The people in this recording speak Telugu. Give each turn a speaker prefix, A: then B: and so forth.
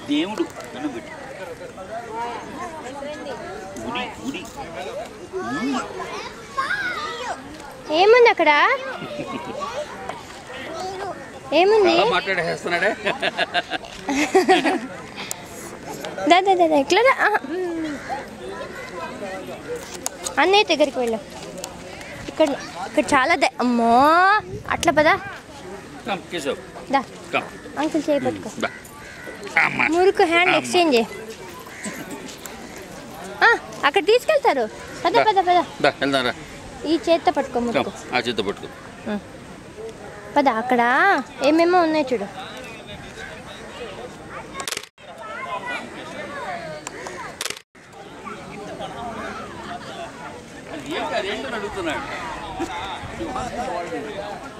A: దేవుడు దండం పెట్టు గుడి గుడి ఉమ్.
B: ఏముంది అక్కడ ఏముంది
A: చాలా మాట్లాడేస్తున్నాడే
B: దా దా దా దా, ఎట్లా రా? ఆహా. అన్నయ్య దగ్గరికి వెళ్ళు ఇక్కడ ఇక్కడ చాలా ద- అమ్మో అట్లా పదా
A: కమ్ కేశవ్
B: దా
A: కమ్
B: అంకుల్ చేయి పట్టుకో
A: దా అమ్మా
B: మురుకు హ్యాండ్
A: అమ్మ.
B: ఎక్స్చేంజ్ చేయి. ఆ, అక్కడ తీసుకెళ్తారు పద
A: దా.
B: పద పద
A: దా వెళ్దాం రా
B: ఈ చేత్తో పట్టుకో మురుకు
A: కమ్ ఆ చేత్తో పట్టుకో
B: ఉం. పద అక్కడ ఏమేమో ఉన్నాయి చూడు
A: ఏంటి అదేంటని అడుగుతున్నాడు